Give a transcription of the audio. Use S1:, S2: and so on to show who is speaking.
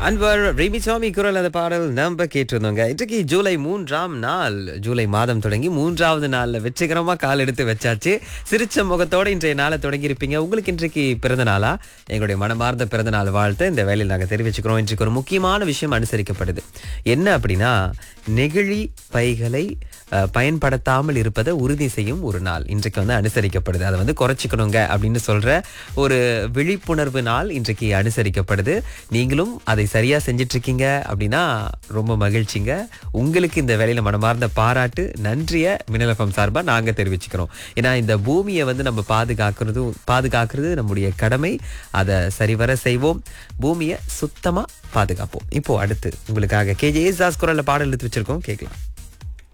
S1: அன்வர் ரெமி சுவாமி குரல் அந்த பாடல் நம்ம கேட்டிருந்தோங்க இன்றைக்கு ஜூலை மூன்றாம் நாள் ஜூலை மாதம் தொடங்கி மூன்றாவது நாள்ல வெற்றிகரமா கால் எடுத்து வச்சாச்சு சிரிச்ச முகத்தோட இன்றைய நாளை தொடங்கி இருப்பீங்க உங்களுக்கு இன்றைக்கு பிறந்த நாளா எங்களுடைய மனமார்ந்த பிறந்த நாள் வாழ்த்து இந்த வேலையில் நாங்கள் தெரிவிச்சுக்கிறோம் இன்றைக்கு ஒரு முக்கியமான விஷயம் அனுசரிக்கப்படுது என்ன அப்படின்னா நெகிழி பைகளை அஹ், பயன்படுத்தாமல் இருப்பதை உறுதி செய்யும் ஒரு நாள் இன்றைக்கு வந்து அனுசரிக்கப்படுது அதை வந்து குறைச்சிக்கணுங்க அப்படின்னு சொல்ற ஒரு விழிப்புணர்வு நாள் இன்றைக்கு அனுசரிக்கப்படுது நீங்களும் அதை சரியா செஞ்சிட்டு இருக்கீங்க அப்படின்னா ரொம்ப மகிழ்ச்சிங்க உங்களுக்கு இந்த வேலையில மனமார்ந்த பாராட்டு நன்றிய மினலஃபம் சார்பா நாங்க தெரிவிச்சுக்கிறோம் ஏன்னா இந்த பூமியை வந்து நம்ம பாதுகாக்கிறது பாதுகாக்கிறது நம்முடைய கடமை அதை சரிவர செய்வோம் பூமியை சுத்தமா பாதுகாப்போம் இப்போ அடுத்து உங்களுக்காக கேஜே ஏசாஸ் குரல்ல பாடல் எடுத்து வச்சிருக்கோம் கேட்கலாம்